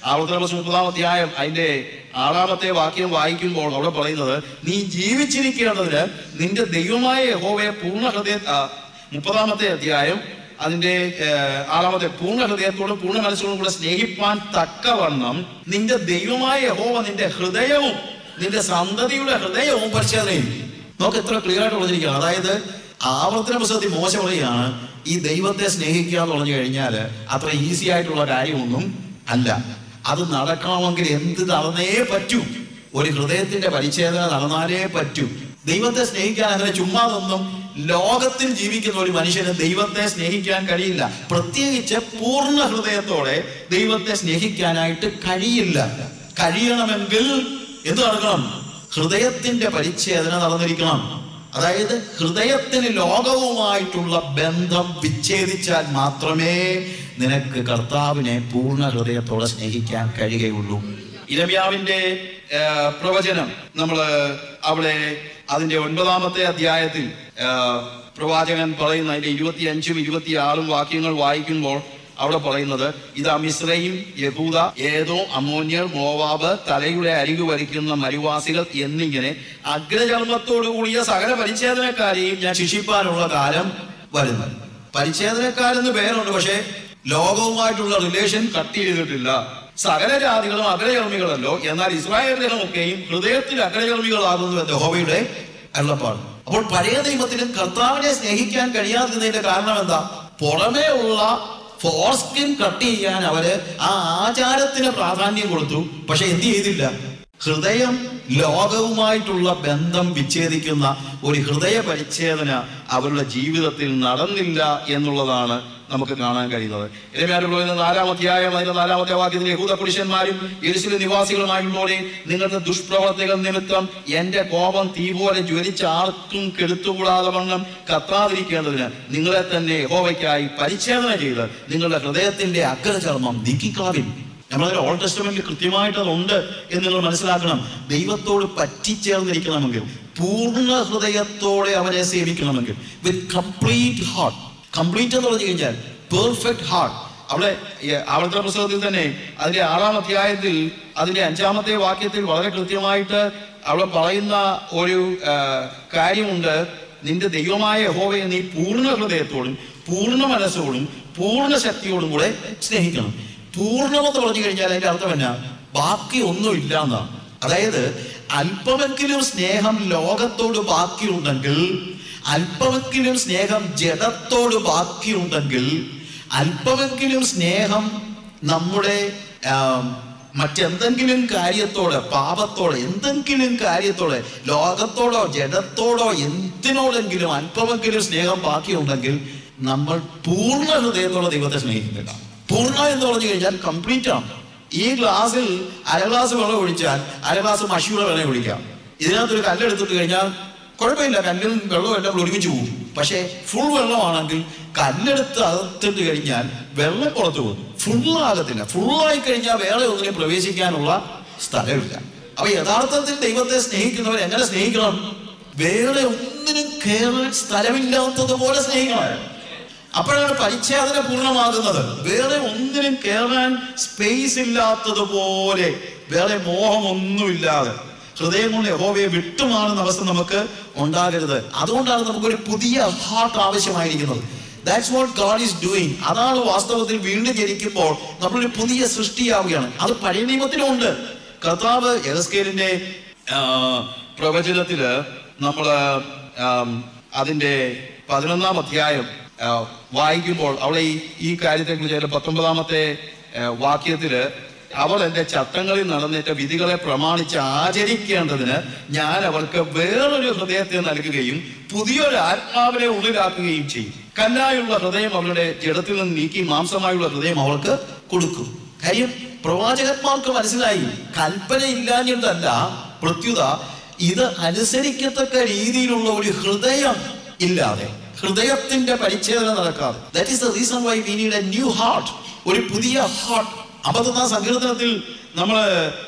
ആവർത്തന പുസ്തകം മുപ്പതാം അധ്യായം അതിന്റെ ആറാമത്തെ വാക്യം വായിക്കുമ്പോൾ അവിടെ പറയുന്നത് നീ ജീവിച്ചിരിക്കേണ്ടതിന് നിന്റെ ദൈവമായ യഹോവയെ പൂർണ്ണ ഹൃദയ ആ, മുപ്പതാമത്തെ അധ്യായം അതിന്റെ ഏഹ്, ആറാമത്തെ പൂർണ്ണ ഹൃദയത്തോടും പൂർണ്ണ മനസ്സോടും കൂടെ സ്നേഹിപ്പാൻ തക്കവണ്ണം നിന്റെ ദൈവമായ യഹോവ നിന്റെ ഹൃദയവും നിന്റെ സന്തതിയുടെ ഹൃദയവും പരിശോധനയും നമുക്ക് എത്ര ക്ലിയർ ആയിട്ട് പറഞ്ഞിരിക്കുകയാണ് അതായത് ആവർത്തന പുസ്തകത്തിൽ മോശ പറയുകയാണ് ഈ ദൈവത്തെ സ്നേഹിക്കുക എന്ന് പറഞ്ഞു കഴിഞ്ഞാൽ അത്ര ഈസി ആയിട്ടുള്ള കാര്യമൊന്നും അല്ല അത് നടക്കണമെങ്കിൽ എന്ത് നടന്നേ പറ്റൂ ഒരു ഹൃദയത്തിന്റെ പരിച്ഛേദന നടന്നാലേ പറ്റൂ ദൈവത്തെ സ്നേഹിക്കാൻ അങ്ങനെ ചുമ്മാതൊന്നും ലോകത്തിൽ ജീവിക്കുന്ന ഒരു മനുഷ്യന് ദൈവത്തെ സ്നേഹിക്കാൻ കഴിയില്ല പ്രത്യേകിച്ച് പൂർണ്ണ ഹൃദയത്തോടെ ദൈവത്തെ സ്നേഹിക്കാനായിട്ട് കഴിയില്ല കഴിയണമെങ്കിൽ എന്ത് നടക്കണം ഹൃദയത്തിന്റെ പരിച്ഛേദന നടന്നിരിക്കണം അതായത് ഹൃദയത്തിന് ലോകവുമായിട്ടുള്ള ബന്ധം വിച്ഛേദിച്ചാൽ മാത്രമേ നിനക്ക് കർത്താവിനെ പൂർണ്ണ ഹൃദയത്തോടെ സ്നേഹിക്കാൻ കഴിയുകയുള്ളൂ ഇരമ്യാവിന്റെ ആ, പ്രവചനം നമ്മൾ അവിടെ അതിന്റെ ഒൻപതാമത്തെ അധ്യായത്തിൽ ആ, പ്രവാചകൻ പറയുന്ന അതിന്റെ ഇരുപത്തിയഞ്ചും ഇരുപത്തിയാറും വാക്യങ്ങൾ വായിക്കുമ്പോൾ അവിടെ പറയുന്നത് ഇതാ മിശ്രയും യഹൂദ ഏതോ അമോന്യർ മോവാബ് തലയുടെ അരികു വരിക്കുന്ന മരുവാസികൾ എന്നിങ്ങനെ അഗ്രചർമ്മത്തോടു കൂടിയ സകല പരിച്ഛേദനക്കാരെയും ഞാൻ ശിക്ഷിപ്പാനുള്ള കാലം വരുന്നു പരിച്ഛേദനക്കാരെന്ന് പേരുണ്ട് പക്ഷേ ലോകവുമായിട്ടുള്ള റിലേഷൻ കട്ട് ചെയ്തിട്ടില്ല സകല ജാതികളും അഗ്രചർമ്മികളല്ലോ എന്നാൽ ഇസ്രായേൽ ജനമൊക്കെയും ഹൃദയത്തിൽ അഗ്രചർമ്മികളാകുന്നു എന്ന് യഹോവയുടെ അരുളപ്പാട് അപ്പോൾ പഴയ നിയമത്തിലും കർത്താവിനെ സ്നേഹിക്കാൻ കഴിയാതിരുന്നതിന്റെ കാരണം എന്താ പുറമേ ഉള്ള ഫോർസ്കിൻ കട്ട് ചെയ്യാൻ അവര് ആ ആചാരത്തിന് പ്രാധാന്യം കൊടുത്തു പക്ഷെ എന്ത് ചെയ്തില്ല ഹൃദയം ലോകവുമായിട്ടുള്ള ബന്ധം വിച്ഛേദിക്കുന്ന ഒരു ഹൃദയ പരിച്ഛേദന അവരുടെ ജീവിതത്തിൽ നടന്നില്ല എന്നുള്ളതാണ് നമുക്ക് കാണാൻ കഴിയുന്നത് ഇരമ്യാരുടെ നാലാം അധ്യായം അതിന്റെ നാലാമത്തെ വാക്യത്തിൽ യഹൂദ പുരുഷന്മാരും എരിശിലെ നിവാസികളുമായുള്ളോടെ നിങ്ങളുടെ ദുഷ്പ്രവർത്തികൾ നിമിത്തം എന്റെ കോപം തീ പോലെ ജ്വലിച്ച് ആർക്കും കെടുത്തുകൂടാതെ വണ്ണം കത്താതിരിക്കേണ്ടതിന് നിങ്ങളെ തന്നെ യഹോവയ്ക്കായി പരിച്ഛേദന ചെയ്ത് നിങ്ങളുടെ ഹൃദയത്തിന്റെ അഗ്രചർമ്മം നീക്കിക്കളവിൻ നമ്മളതിൽ ഓൾഡ് ടെസ്റ്റമെന്റിൽ കൃത്യമായിട്ട് അതുണ്ട് എന്ന് നിങ്ങൾ മനസ്സിലാക്കണം ദൈവത്തോട് പറ്റിച്ചേർന്നിരിക്കണമെങ്കിൽ പൂർണ്ണ ഹൃദയത്തോടെ അവനെ സേവിക്കണമെങ്കിൽ വിത്ത് കംപ്ലീറ്റ് ഹാർട്ട് കംപ്ലീറ്റ് എന്ന് പറഞ്ഞു കഴിഞ്ഞാൽ പെർഫെക്റ്റ് ഹാർട്ട് അവിടെ ഈ ആവർത്തന പുസ്തകത്തിൽ തന്നെ അതിന്റെ ആറാം അധ്യായത്തിൽ അതിന്റെ അഞ്ചാമത്തെ വാക്യത്തിൽ വളരെ കൃത്യമായിട്ട് അവിടെ പറയുന്ന ഒരു ആ, കാര്യമുണ്ട് നിന്റെ ദൈവമായ യഹോവയെ നീ പൂർണ്ണ ഹൃദയത്തോടും പൂർണ്ണ മനസ്സോടും പൂർണ്ണ ശക്തിയോടും കൂടെ സ്നേഹിക്കണം പൂർണ്ണമെന്ന് പറഞ്ഞു കഴിഞ്ഞാൽ അതിന്റെ അർത്ഥം എന്നാ ബാക്കി ഒന്നും ഇല്ല എന്നാണ് അതായത് അല്പമെങ്കിലും സ്നേഹം ലോകത്തോട് ബാക്കിയുണ്ടെങ്കിൽ അല്പമെങ്കിലും സ്നേഹം ജഡത്തോട് ബാക്കിയുണ്ടെങ്കിൽ അല്പമെങ്കിലും സ്നേഹം നമ്മുടെ ആം, മറ്റെന്തെങ്കിലും കാര്യത്തോട് പാപത്തോട് എന്തെങ്കിലും കാര്യത്തോട് ലോകത്തോടോ ജഡത്തോടോ എന്തിനോടെങ്കിലും അല്പമെങ്കിലും സ്നേഹം ബാക്കിയുണ്ടെങ്കിൽ നമ്മൾ പൂർണ്ണ ഹൃദയത്തോടെ ദൈവത്തെ സ്നേഹിക്കുന്നില്ല പൂർണ്ണ എന്ന് പറഞ്ഞു കഴിഞ്ഞാൽ കംപ്ലീറ്റ് ആണ് ഈ ഗ്ലാസ്സിൽ അര ഗ്ലാസ് വെള്ളം ഒഴിച്ചാൽ അര ഗ്ലാസ് മഷിയുടെ വെള്ളം ഒഴിക്കാം ഇതിനകത്തൊരു കല്ലെടുത്തിട്ട് കഴിഞ്ഞാൽ കുഴപ്പമില്ല കല്ലും വെള്ളവും എല്ലാം കൂടി ഒരുമിച്ച് പോകും പക്ഷേ ഫുൾ വെള്ളമാണെങ്കിൽ കല്ലെടുത്ത് അകത്തിട്ട് കഴിഞ്ഞാൽ വെള്ളം പുറത്തു പോകും ഫുള്ളാകത്തില്ല ഫുള്ളായി കഴിഞ്ഞാൽ വേറെ ഒന്നിനും പ്രവേശിക്കാനുള്ള സ്ഥലമില്ല അപ്പൊ യഥാർത്ഥത്തിൽ ദൈവത്തെ സ്നേഹിക്കുന്നവർ എങ്ങനെ സ്നേഹിക്കണം വേറെ ഒന്നിനും കയറാൻ സ്ഥലമില്ലാത്തതുപോലെ സ്നേഹിക്കണം അപ്പോഴാണ് പരിച്ഛേദന പൂർണ്ണമാകുന്നത് വേറെ ഒന്നിനും കയറാൻ സ്പേസ് ഇല്ലാത്തതുപോലെ വേറെ മോഹമൊന്നുമില്ലാതെ ഹൃദയം കൊണ്ട് യഹോവയെ വിട്ടുമാറുന്ന അവസ്ഥ നമുക്ക് ഉണ്ടാകരുത് അതുകൊണ്ടാണ് നമുക്കൊരു പുതിയ ഹാർട്ട് ആവശ്യമായിരിക്കുന്നത് that's what God is doing അതാണ് വാസ്തവത്തിൽ വീണ്ടും ജനിക്കുമ്പോൾ നമ്മളൊരു പുതിയ സൃഷ്ടിയാവുകയാണ് അത് പഴയ നിയമത്തിലുണ്ട് കർത്താവ് എഹസ്കേലിന്റെ ആ, പ്രവചനത്തില് നമ്മള് ആം, അതിന്റെ പതിനൊന്നാം അധ്യായം ആ, വായിക്കുമ്പോൾ അവിടെ ഈ ഈ കാര്യത്തെക്കുറിച്ച് പത്തൊമ്പതാമത്തെ ആ, വാക്യത്തില് അവൾ എന്റെ ചട്ടങ്ങളിൽ നടന്നേറ്റ വിധികളെ പ്രമാണിച്ച് ആചരിക്കേണ്ടതിന് ഞാൻ അവൾക്ക് വേറൊരു ഹൃദയത്തെ നൽകുകയും പുതിയൊരു ആത്മാവിനെ ഉള്ളിലാക്കുകയും ചെയ്യും കല്ലായുള്ള ഹൃദയം അവളുടെ ജഡത്തിൽ നിന്ന് നീക്കി മാംസമായുള്ള ഹൃദയം അവൾക്ക് കൊടുക്കും കാര്യം പ്രവാചകന്മാർക്ക് മനസ്സിലായി കൽപ്പന ഇല്ലാഞ്ഞിട്ടല്ല പ്രത്യുത ഇത് അനുസരിക്കത്തക്ക രീതിയിലുള്ള ഒരു ഹൃദയം ഇല്ലാതെ ഹൃദയത്തിന്റെ പരിച്ഛേദന നടക്കാതെ that is the reason why we need a new heart ഒരു പുതിയ ഹാർട്ട് അമ്പത്തൊന്നാം സങ്കീർത്തനത്തിൽ നമ്മൾ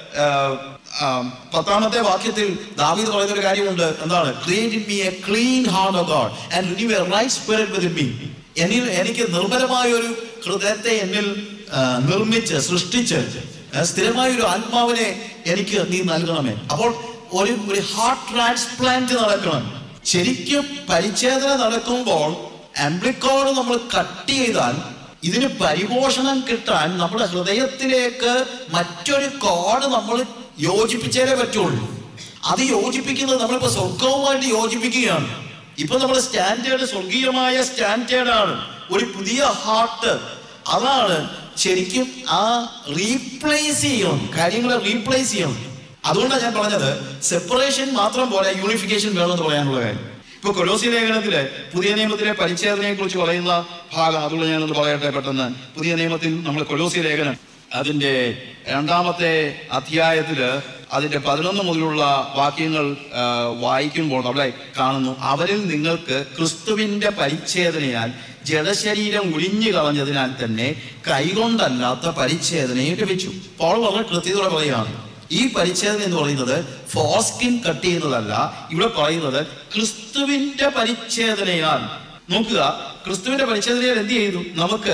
പത്താമത്തെ വാക്യത്തിൽ ദാവീദ് പറയുന്ന ഒരു കാര്യമുണ്ട് എന്താണ് create me a clean heart of God and renew a right spirit with me എന്നിൽ എനിക്ക് നിർമ്മലമായ ഒരു ഹൃദയത്തെ എന്നിൽ ആ, നിർമ്മിച്ച് സൃഷ്ടിച്ച് ഏ, സ്ഥിരമായ ഒരു ആത്മാവിനെ എനിക്ക് നീ നൽകണമേ അപ്പോൾ ഒരു ഒരു ഹാർട്ട് ട്രാൻസ്പ്ലാന്റ് നടക്കണം ശരിക്കും പരിച്ഛേദന നടക്കുമ്പോൾ ആംബ്ലിക്കോഡ് നമ്മൾ കട്ട് ചെയ്താൽ ഇതിന് പരിപോഷണം കിട്ടാൻ നമ്മുടെ ഹൃദയത്തിലേക്ക് മറ്റൊരു കോഡ് നമ്മൾ യോജിപ്പിച്ചേ പറ്റുള്ളൂ അത് യോജിപ്പിക്കുന്നത് നമ്മളിപ്പോ സ്വർഗവുമായിട്ട് യോജിപ്പിക്കുകയാണ് ഇപ്പൊ നമ്മുടെ സ്റ്റാൻഡേർഡ് സ്വർഗീയമായ സ്റ്റാൻഡേർഡാണ് ഒരു പുതിയ ഹാർട്ട് അതാണ് ശരിക്കും ആ റീപ്ലേസ് ചെയ്യണം കാര്യങ്ങളെ റീപ്ലേസ് ചെയ്യണം അതുകൊണ്ടാണ് ഞാൻ പറഞ്ഞത് സെപ്പറേഷൻ മാത്രം പോലെ യൂണിഫിക്കേഷൻ വേണമെന്ന് പറയാനുള്ള കാര്യം ഇപ്പൊ കൊലോസി ലേഖനത്തില് പുതിയ നിയമത്തിലെ പരിച്ഛേദനയെ കുറിച്ച് പറയുന്ന ഭാഗം അതുകൊണ്ട് ഞാനൊന്ന് പറയട്ടെ പെട്ടെന്ന് പുതിയ നിയമത്തിൽ നമ്മൾ കൊലോസി ലേഖനം അതിന്റെ രണ്ടാമത്തെ അധ്യായത്തില് അതിന്റെ പതിനൊന്ന് മുതലുള്ള വാക്യങ്ങൾ ആ, വായിക്കുമ്പോൾ അവിടെ കാണുന്നു അവരിൽ നിങ്ങൾക്ക് ക്രിസ്തുവിന്റെ പരിച്ഛേദനയാൽ ജഡശരീരം ഉരിഞ്ഞു കളഞ്ഞതിനാൽ തന്നെ കൈകൊണ്ടല്ലാത്ത പരിച്ഛേദനയും ലഭിച്ചു പോൾ വളരെ കൃത്യതയോടെ പറയുകയാണ് ഈ പരിച്ഛേദന എന്ന് പറയുന്നത് ഫോസ്കിൻ കട്ട് ചെയ്യുന്നതല്ല ഇവിടെ പറയുന്നത് ക്രിസ്തുവിന്റെ പരിച്ഛേദനയാൽ നോക്കുക ക്രിസ്തുവിന്റെ പരിച്ഛേദനയാൽ എന്ത് ചെയ്തു നമുക്ക്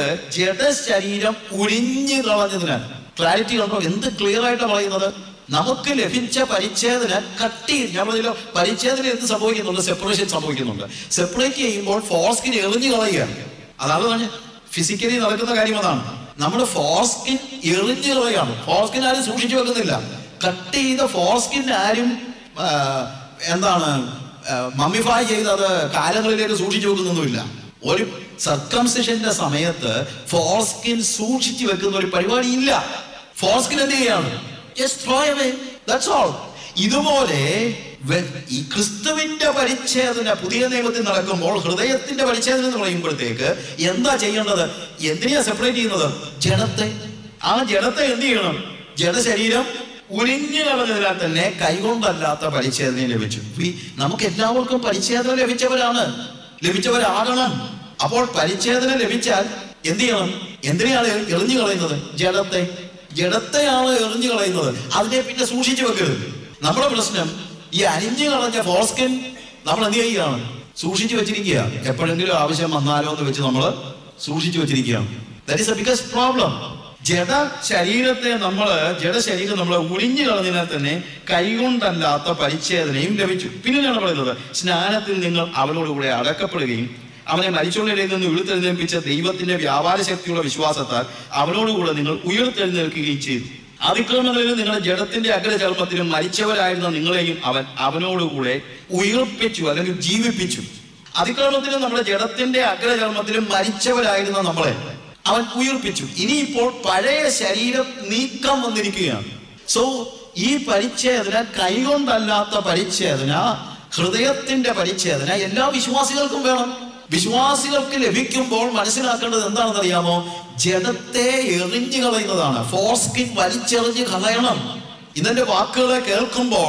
ജഡശരീരം ഉരിഞ്ഞു കളഞ്ഞതിനാൽ ക്ലാരിറ്റി കണ്ടോ എന്ത് ക്ലിയർ ആയിട്ടാണ് പറയുന്നത് നമുക്ക് ലഭിച്ച പരിച്ഛേദന കട്ടി ഞാൻ പറഞ്ഞല്ലോ പരിച്ഛേദന എന്ത് സംഭവിക്കുന്നുണ്ട് സെപ്പറേഷൻ സംഭവിക്കുന്നുണ്ട് സെപ്പറേറ്റ് ചെയ്യുമ്പോൾ ഫോസ്കിൻ എറിഞ്ഞു കളയുകയാണ് അതാണ് പറഞ്ഞ ഫിസിക്കലി നടക്കുന്ന കാര്യം അതാണ് നമ്മുടെ ഫോസ്കിൻ എറിഞ്ഞു കളയാണ് ഫോസ്കിൻ ആരും സൂക്ഷിച്ചു വെക്കുന്നില്ല കട്ട് ചെയ്ത ഫോസ്കിൻ ആരും ആ, എന്താണ് മമ്മിഫൈ ചെയ്ത് അത് കാലങ്ങളിലേക്ക് സൂക്ഷിച്ചു വെക്കുന്നൊന്നുമില്ല ഒരു സർക്കംസിഷന്റെ സമയത്ത് ഫോസ്കിൻ സൂക്ഷിച്ചു വെക്കുന്ന ഒരു പരിപാടി ഇല്ല ഫോസ്കിൻ എന്ത് ചെയ്യാണ് Just throw away. That's all. ഇതുപോലെ വെ- ഈ ക്രിസ്തുവിന്റെ പരിച്ഛേദന പുതിയ നിയമത്തിൽ നടക്കുമ്പോൾ ഹൃദയത്തിന്റെ പരിച്ഛേദന എന്ന് പറയുമ്പോഴത്തേക്ക് എന്താ ചെയ്യേണ്ടത് എന്തിനാ സെപ്പറേറ്റ് ചെയ്യുന്നത് ജഡത്തെ ആ ജഡത്തെ എന്ത് ചെയ്യണം ജഡശരീരം ഉരിഞ്ഞു കളഞ്ഞതിനാൽ തന്നെ കൈകൊണ്ടല്ലാത്ത പരിച്ഛേദന ലഭിച്ചു ഈ നമുക്ക് എല്ലാവർക്കും പരിച്ഛേദന ലഭിച്ചവരാണ് ലഭിച്ചവരാകണം അപ്പോൾ പരിച്ഛേദന ലഭിച്ചാൽ എന്ത് ചെയ്യണം എന്തിനാണ് എറിഞ്ഞു കളയുന്നത് ജഡത്തെ ജഡത്തെയാണ് എറിഞ്ഞു കളയുന്നത് അതിനെ പിന്നെ സൂക്ഷിച്ചു വെക്കരുത് നമ്മുടെ പ്രശ്നം ഈ അരിഞ്ഞു കളഞ്ഞ ഫോസ്കിൻ നമ്മൾ എന്ത് ചെയ്യുകയാണ് സൂക്ഷിച്ചു വെച്ചിരിക്കുക എപ്പോഴെങ്കിലും ആവശ്യം വന്നാലോ എന്ന് വെച്ച് നമ്മൾ സൂക്ഷിച്ചു വെച്ചിരിക്കുകയാണ് that is a biggest problem ജഡ ശരീരത്തെ നമ്മൾ ജഡശരീരം നമ്മൾ ഉളിഞ്ഞു കളഞ്ഞതിനാൽ തന്നെ കൈകൊണ്ടല്ലാത്ത പരിച്ഛേദനയും ലഭിച്ചു പിന്നീടാണ് പറയുന്നത് സ്നാനത്തിൽ നിങ്ങൾ അവനോട് കൂടെ അടക്കപ്പെടുകയും അവനെ മരിച്ചവരുടെ നിന്ന് ഉയർത്തെഴുന്നേൽപ്പിച്ച ദൈവത്തിന്റെ വ്യാപാര ശക്തിയുള്ള വിശ്വാസത്താൽ അവനോടുകൂടെ നിങ്ങൾ ഉയർത്തെഴുന്നേൽക്കുകയും ചെയ്തു അതിക്രമങ്ങളിൽ നിങ്ങളുടെ ജഡത്തിന്റെ അഗ്രചർമ്മത്തിലും മരിച്ചവരായിരുന്ന നിങ്ങളെയും അവൻ അവനോടുകൂടെ ഉയർപ്പിച്ചു അല്ലെങ്കിൽ ജീവിപ്പിച്ചു അതിക്രമത്തിലും നമ്മുടെ ജഡത്തിന്റെ അഗ്രചർമ്മത്തിലും മരിച്ചവരായിരുന്ന നമ്മളെ അവൻ ഉയർപ്പിച്ചു ഇനിയിപ്പോൾ പഴയ ശരീരം നീക്കം വന്നിരിക്കുകയാണ് സോ ഈ പരിച്ഛേദന കൈകൊണ്ടല്ലാത്ത പരിച്ഛേദന ഹൃദയത്തിന്റെ പരിച്ഛേദന എല്ലാ വിശ്വാസികൾക്കും വേണം വിശ്വാസികൾക്ക് ലഭിക്കുമ്പോൾ മനസ്സിലാക്കേണ്ടത് എന്താണെന്ന് അറിയാമോ ജഡത്തെ എറിഞ്ഞു കളയുന്നതാണ് ഫോസ്കിൻ വലിച്ചെറിഞ്ഞ് കളയണം ഇതിന്റെ വാക്കുകളെ കേൾക്കുമ്പോൾ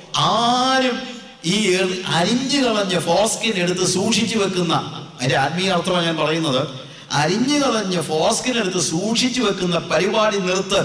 ആരും ഈ എറി- അരിഞ്ഞു കളഞ്ഞ ഫോസ്കിൻ എടുത്ത് സൂക്ഷിച്ചു വെക്കുന്ന അതിന്റെ ആത്മീയ അർത്ഥമാണ് ഞാൻ പറയുന്നത് അരിഞ്ഞു കളഞ്ഞ ഫോസ്കിൻ എടുത്ത് സൂക്ഷിച്ചു വെക്കുന്ന പരിപാടി നിർത്ത്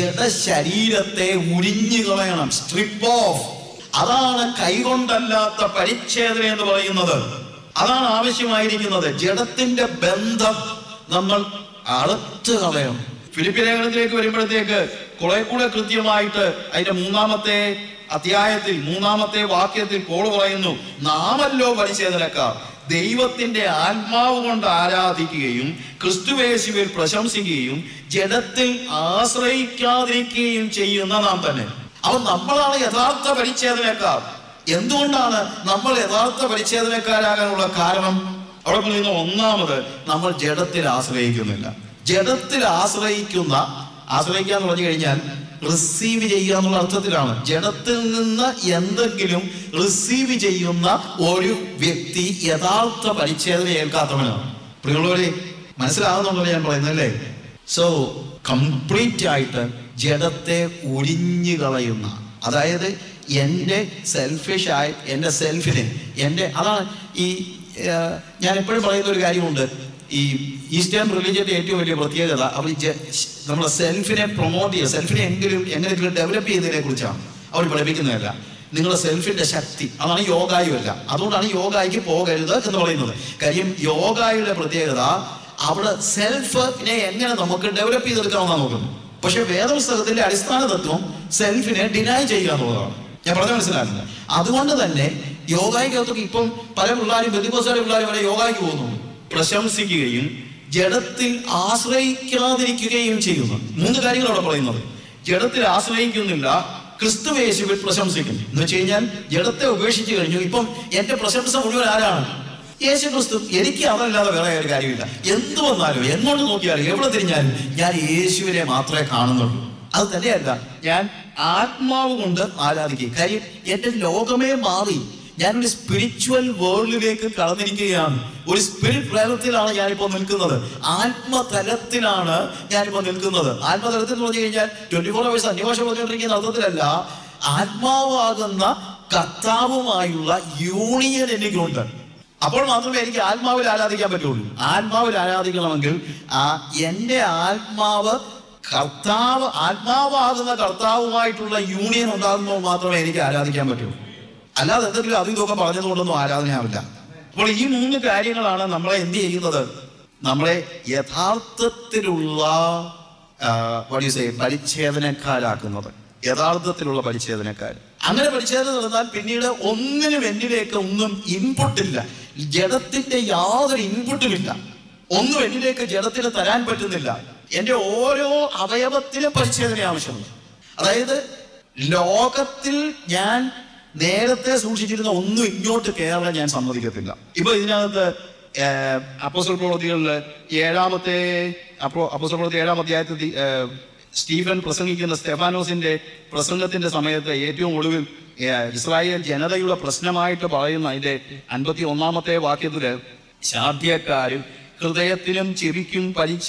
ജഡശരീരത്തെ ഉരിഞ്ഞു കളയണം സ്ട്രിപ്പ് ഓഫ് അതാണ് കൈകൊണ്ടല്ലാത്ത പരിച്ഛേദന എന്ന് പറയുന്നത് അതാണ് ആവശ്യമായിരിക്കുന്നത് ജഡത്തിന്റെ ബന്ധം നമ്മൾ അറുത്ത് കളയണം ഫിലിപ്പി ലേഖനത്തിലേക്ക് വരുമ്പോഴത്തേക്ക് കുറെ കൂടെ കൃത്യമായിട്ട് അതിന്റെ മൂന്നാമത്തെ അധ്യായത്തിൽ മൂന്നാമത്തെ വാക്യത്തിൽ പോള് പറയുന്നു നാമല്ലോ പരിശോധനക്കാർ ദൈവത്തിന്റെ ആത്മാവ് കൊണ്ട് ആരാധിക്കുകയും ക്രിസ്തുവേശുവിൽ പ്രശംസിക്കുകയും ജഡത്തിൽ ആശ്രയിക്കാതിരിക്കുകയും ചെയ്യുന്ന നാം തന്നെ അവൻ നമ്മളാണ് യഥാർത്ഥ പരിച്ഛേദനക്കാർ എന്തുകൊണ്ടാണ് നമ്മൾ യഥാർത്ഥ പരിച്ഛേദനക്കാരാകാനുള്ള കാരണം അവിടെ പറയുന്ന ഒന്നാമത് നമ്മൾ ജഡത്തിൽ ആശ്രയിക്കുന്നില്ല ജഡത്തിൽ ആശ്രയിക്കുന്ന ആശ്രയിക്കുക എന്ന് പറഞ്ഞു കഴിഞ്ഞാൽ റിസീവ് ചെയ്യുക എന്നുള്ള അർത്ഥത്തിലാണ് ജഡത്തിൽ നിന്ന് എന്തെങ്കിലും റിസീവ് ചെയ്യുന്ന ഒരു വ്യക്തി യഥാർത്ഥ പരിച്ഛേദന ഏൽക്കാത്തവനാണ് പ്രിയമുള്ളവരെ മനസ്സിലാകുന്നുണ്ടല്ലോ ഞാൻ പറയുന്നത് അല്ലേ സോ കംപ്ലീറ്റ് ആയിട്ട് ജഡത്തെ ഉരിഞ്ഞു കളയുന്ന അതായത് എൻ്റെ സെൽഫിഷ് ആയി എൻ്റെ സെൽഫിനെ എൻ്റെ അതാണ് ഈ ആ, ഞാൻ എപ്പോഴും പറയുന്ന ഒരു കാര്യമുണ്ട് ഈ ഈസ്റ്റേൺ റിലീജിയന്റെ ഏറ്റവും വലിയ പ്രത്യേകത അവർ നമ്മുടെ സെൽഫിനെ പ്രൊമോട്ട് ചെയ്യുക സെൽഫിനെ എങ്കിലും എങ്ങനെയെങ്കിലും ഡെവലപ്പ് ചെയ്യുന്നതിനെ കുറിച്ചാണ് അവർ പഠിപ്പിക്കുന്നതല്ല നിങ്ങളുടെ സെൽഫിന്റെ ശക്തി അതാണ് യോഗായുമല്ല അതുകൊണ്ടാണ് യോഗായിക്ക് പോകരുത് എന്ന് പറയുന്നത് കാര്യം യോഗായുടെ പ്രത്യേകത അവിടെ സെൽഫിനെ എങ്ങനെ നമുക്ക് ഡെവലപ്പ് ചെയ്തെടുക്കാമെന്നാണ് നോക്കുന്നത് പക്ഷെ വേദപുസ്തകത്തിന്റെ അടിസ്ഥാന തത്വം സെൽഫിനെ ഡിനൈ ചെയ്യുക എന്നുള്ളതാണ് ഞാൻ പറഞ്ഞ മനസ്സിലാക്കുന്നത് അതുകൊണ്ട് തന്നെ യോഗായിക്കകത്തൊക്കെ ഇപ്പം പല പിള്ളേരും ബന്ധുക്കോസായ പിള്ളേരും വരെ യോഗായിക്ക് പോകുന്നു പ്രശംസിക്കുകയും ജഡത്തിൽ ആശ്രയിക്കാതിരിക്കുകയും ചെയ്യുന്നു മൂന്ന് കാര്യങ്ങൾ അവിടെ പറയുന്നത് ജഡത്തിൽ ആശ്രയിക്കുന്നില്ല ക്രിസ്തു യേശുവിൽ പ്രശംസിക്കുന്നു എന്ന് വെച്ച് കഴിഞ്ഞാൽ ജഡത്തെ ഉപേക്ഷിച്ച് കഴിഞ്ഞു ഇപ്പം എന്റെ പ്രശംസ മുഴുവൻ ആരാണ് യേശു ക്രിസ്തു എനിക്ക് അതല്ലാതെ വേറെ ഒരു കാര്യമില്ല എന്ത് വന്നാലും എങ്ങോട്ട് നോക്കിയാലും എവിടെ തിരിഞ്ഞാലും ഞാൻ യേശുവിനെ മാത്രമേ കാണുന്നുള്ളൂ അത് തന്നെയല്ല ഞാൻ ആത്മാവ് കൊണ്ട് ആരാധിക്കും കാര്യം എന്റെ ലോകമേ മാറി ഞാനൊരു സ്പിരിച്വൽ വേൾഡിലേക്ക് കടന്നിരിക്കുകയാണ് ഒരു സ്പിരിറ്റ് പ്രേതത്തിലാണ് ഞാനിപ്പോൾ നിൽക്കുന്നത് ആത്മതലത്തിലാണ് ഞാനിപ്പോൾ നിൽക്കുന്നത് ആത്മതലത്തിൽ എന്ന് പറഞ്ഞു കഴിഞ്ഞാൽ ട്വന്റി ഫോർ അവേഴ്സ് അന്യഭാഷ പറഞ്ഞുകൊണ്ടിരിക്കുന്ന അർത്ഥത്തിലല്ല ആത്മാവാകുന്ന കർത്താവുമായുള്ള യൂണിയൻ എനിക്കുണ്ട് അപ്പോൾ മാത്രമേ എനിക്ക് ആത്മാവിൽ ആരാധിക്കാൻ പറ്റുള്ളൂ ആത്മാവിൽ ആരാധിക്കണമെങ്കിൽ ആ എന്റെ ആത്മാവ് കർത്താവ് ആത്മാവാകുന്ന കർത്താവുമായിട്ടുള്ള യൂണിയൻ ഉണ്ടാകുമ്പോൾ മാത്രമേ എനിക്ക് ആരാധിക്കാൻ പറ്റൂ അല്ലാതെ എന്തെങ്കിലും അതും ഇതൊക്കെ പറഞ്ഞതുകൊണ്ടൊന്നും ആരാധനയാവില്ല അപ്പോൾ ഈ മൂന്ന് കാര്യങ്ങളാണ് നമ്മളെ എന്ത് ചെയ്യുന്നത് നമ്മളെ യഥാർത്ഥത്തിലുള്ള വടിസേ പരിച്ഛേദനക്കാരാക്കുന്നത് യഥാർത്ഥത്തിലുള്ള പരിച്ഛേദനക്കാർ അങ്ങനെ പരിച്ഛേദന നടന്നാൽ പിന്നീട് ഒന്നിനും എന്നിലേക്ക് ഒന്നും ഇൻപുട്ട് ഇല്ല ജഡത്തിന്റെ യാതൊരു ഇൻപുട്ടും ഇല്ല ഒന്നും എന്നിലേക്ക് ജഡത്തിന് തരാൻ പറ്റുന്നില്ല എന്റെ ഓരോ അവയവത്തിലും പരിച്ഛേദന ആവശ്യമുണ്ട് അതായത് ലോകത്തിൽ ഞാൻ നേരത്തെ സൂക്ഷിച്ചിരുന്ന ഒന്നും ഇങ്ങോട്ട് കയറാൻ ഞാൻ സമ്മതിക്കത്തില്ല ഇപ്പൊ ഇതിനകത്ത് അപ്പോസ്റ്റൽ പ്രവൃത്തികളിൽ ഏഴാമത്തെ അപ്പോ അപ്പോസ്റ്റൽ പ്രവൃത്തി ഏഴാം അധ്യായത്തിൽ ദി- ഏഹ്, സ്റ്റീഫൻ പ്രസംഗിക്കുന്ന സ്റ്റെഫാനോസിന്റെ പ്രസംഗത്തിന്റെ സമയത്ത് ഏറ്റവും ഒടുവിൽ ഏഹ്, ഇസ്രായേൽ ജനതയുടെ പ്രശ്നമായിട്ട് പറയുന്ന അതിന്റെ അൻപത്തി ഒന്നാമത്തെ വാക്യത്തില് ശാഠ്യക്കാരും ഹൃദയത്തിനും ചെവിക്കും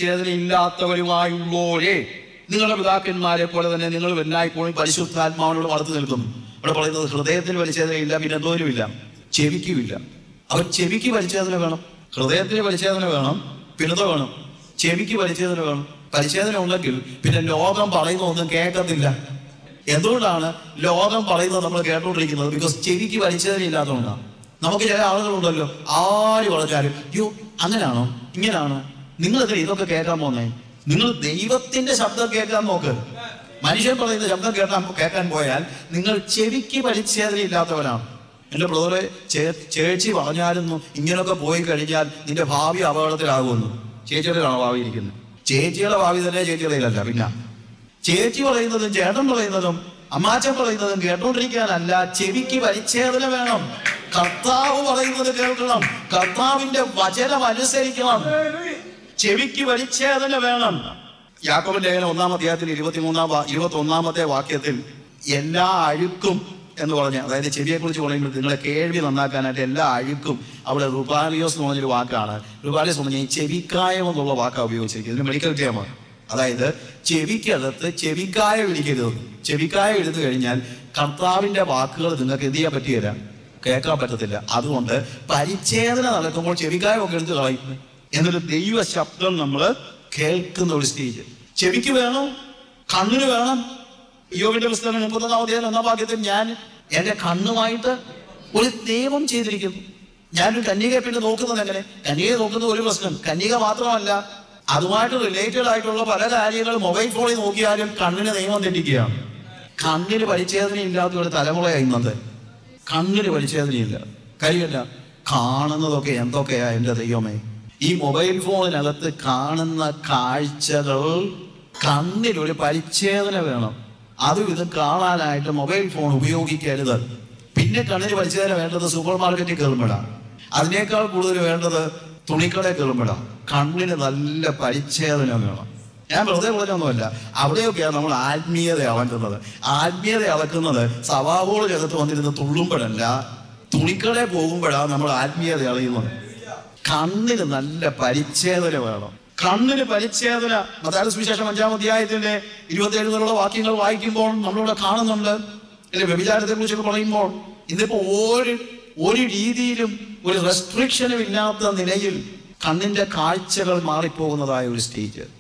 പരിച്ഛേദനയില്ലാത്തവരുമായുള്ളോരേ നിങ്ങളുടെ പിതാക്കന്മാരെ പോലെ തന്നെ നിങ്ങൾ എല്ലായ്പ്പോഴും പരിശുദ്ധാത്മാവിനോട് വളർന്നു നിൽക്കുന്നു ഇവിടെ പറയുന്നത് ഹൃദയത്തിന് പരിച്ഛേദനയില്ല പിന്നെ എന്തോനുമില്ല ചെവിക്കുമില്ല അവർ ചെവിക്ക് പരിച്ഛേദന വേണം ഹൃദയത്തിന് പരിച്ഛേദന വേണം പിന്നെന്തോ വേണം ചെവിക്ക് പരിച്ഛേദന വേണം പരിച്ഛേദന ഉണ്ടെങ്കിൽ പിന്നെ ലോകം പറയുന്ന ഒന്നും കേൾക്കത്തില്ല എന്തുകൊണ്ടാണ് ലോകം പറയുന്നത് നമ്മൾ കേട്ടോണ്ടിരിക്കുന്നത് ബിക്കോസ് ചെവിക്ക് പരിച്ഛേദന ഇല്ലാത്തതുകൊണ്ടാണ് നമുക്ക് ചില ആളുകളുണ്ടല്ലോ ആര് പറഞ്ഞാലും യോ അങ്ങനെയാണോ ഇങ്ങനെയാണോ നിങ്ങൾ എന്തിനാ ഇതൊക്കെ കേൾക്കാൻ പോന്നേ നിങ്ങൾ ദൈവത്തിന്റെ ശബ്ദം കേൾക്കാൻ നോക്ക് മനുഷ്യൻ പറയുന്ന ശബ്ദം കേൾക്കാൻ കേൾക്കാൻ പോയാൽ നിങ്ങൾ ചെവിക്ക് പരിച്ഛേദന ഇല്ലാത്തവരാണ് എന്റെ ബ്രദറെ ചേച്ചി പറഞ്ഞായിരുന്നു ഇങ്ങനൊക്കെ പോയി കഴിഞ്ഞാൽ നിന്റെ ഭാവി അപകടത്തിലാകുമെന്ന് ചേച്ചിയുടെയാണോ ഭാവി ഇരിക്കുന്നത് ചേച്ചിയുടെ ഭാവി തന്നെ ചേച്ചിയുടെയിലല്ല പിന്നെ ചേച്ചി പറയുന്നതും ചേട്ടൻ പറയുന്നതും അമ്മാച്ചൻ പറയുന്നതും കേട്ടോണ്ടിരിക്കാനല്ല ചെവിക്ക് പരിച്ഛേദന വേണം കർത്താവ് പറയുന്നത് കേൾക്കണം കർത്താവിന്റെ വചനം അനുസരിക്കണം ചെവിക്ക് പരിച്ഛേദന വേണം യാക്കോബിന്റെ ലേഖനം ഒന്നാം അധ്യായത്തിൽ ഇരുപത്തിമൂന്നാം വാ- ഇരുപത്തി ഒന്നാമത്തെ വാക്യത്തിൽ എല്ലാ അഴുക്കും എന്ന് പറഞ്ഞ അതായത് ചെവിയെ കുറിച്ച് പറയുമ്പോൾ നിങ്ങളെ കേൾവി നന്നാക്കാനായിട്ട് എല്ലാ അഴുക്കും അവിടെ റുബാലിയോസ് എന്ന് പറഞ്ഞൊരു വാക്കാണ് റുബാലിയോസ് എന്ന് പറഞ്ഞാൽ ഈ ചെവിക്കായം എന്നുള്ള വാക്കാണ് ഉപയോഗിച്ചിരിക്കുന്നത് ഇതിന് മെഡിക്കൽ ടേമാണ് അതായത് ചെവിക്കകത്ത് ചെവിക്കായ വിളിക്കരുത് ചെവിക്കായ എടുത്തു കഴിഞ്ഞാൽ കർത്താവിന്റെ വാക്കുകൾ നിങ്ങൾക്ക് എന്ത് ചെയ്യാൻ പറ്റുകയില്ല കേൾക്കാൻ പറ്റത്തില്ല അതുകൊണ്ട് പരിച്ഛേദന നടക്കുമ്പോൾ ചെവിക്കായമൊക്കെ എടുത്ത് കളയും എന്നൊരു ദൈവ ശബ്ദം നമ്മൾ കേൾക്കുന്ന ഒരു സ്റ്റേജ് ചെവിക്ക് വേണം കണ്ണിന് വേണം യോഗിന്റെ പുസ്തകം മുപ്പത്തൊന്നാം അധ്യായം ഒന്നാം വാക്യത്തിൽ ഞാൻ എന്റെ കണ്ണുമായിട്ട് ഒരു ദൈവം ചെയ്തിരിക്കുന്നു ഞാനൊരു കന്യകയെ പിന്നെ നോക്കുന്നത് എങ്ങനെ കന്യകയെ നോക്കുന്ന ഒരു പ്രശ്നം കന്യക മാത്രമല്ല അതുമായിട്ട് റിലേറ്റഡ് ആയിട്ടുള്ള പല കാര്യങ്ങൾ മൊബൈൽ ഫോണിൽ നോക്കിയാലും കണ്ണിന് നിയമം തെറ്റിക്കുകയാണ് കണ്ണിന് പരിച്ഛേദന ഇല്ലാത്ത ഒരു തലമുറയായി ഇന്നത്തെ കണ്ണിന് പരിച്ഛേദനയില്ല കാര്യമല്ല കാണുന്നതൊക്കെ എന്തൊക്കെയാ എൻ്റെ ദൈവമേ ഈ മൊബൈൽ ഫോണിനകത്ത് കാണുന്ന കാഴ്ചകൾ കണ്ണിലൊരു പരിച്ഛേദന വേണം അതും ഇത് കാണാനായിട്ട് മൊബൈൽ ഫോൺ ഉപയോഗിക്കരുത് പിന്നെ കണ്ണിന് പരിച്ഛേദന വേണ്ടത് സൂപ്പർ മാർക്കറ്റിൽ കയറുമ്പോഴാണ് അതിനേക്കാൾ കൂടുതൽ വേണ്ടത് തുണിക്കടയിൽ കയറുമ്പോഴാണ് കണ്ണിന് നല്ല പരിച്ഛേദന വേണം ഞാൻ വെറുതെ പറഞ്ഞൊന്നുമല്ല അവിടെയൊക്കെയാണ് നമ്മൾ ആത്മീയത അളക്കുന്നത് ആത്മീയത അളക്കുന്നത് സഭാബോളിനകത്ത് വന്നിരുന്ന് തുള്ളുമ്പോഴല്ല തുണിക്കടയിൽ പോകുമ്പോഴാണ് നമ്മൾ ആത്മീയത അളയുന്നത് കണ്ണിന് നല്ല പരിച്ഛേദന വേണം കണ്ണിന് പരിച്ഛേദന മതായ സുവിശേഷം അഞ്ചാം അധ്യായത്തിന്റെ ഇരുപത്തി ഏഴിലുള്ള വാക്യങ്ങൾ വായിക്കുമ്പോൾ നമ്മളിവിടെ കാണുന്നുണ്ട് അല്ലെ വ്യഭിചാരത്തെ കുറിച്ചൊക്കെ പറയുമ്പോൾ ഇതിപ്പോ ഒരു ഒരു രീതിയിലും ഒരു റെസ്ട്രിക്ഷനും ഇല്ലാത്ത നിലയിൽ കണ്ണിന്റെ കാഴ്ചകൾ മാറിപ്പോകുന്നതായ ഒരു സ്റ്റേജ്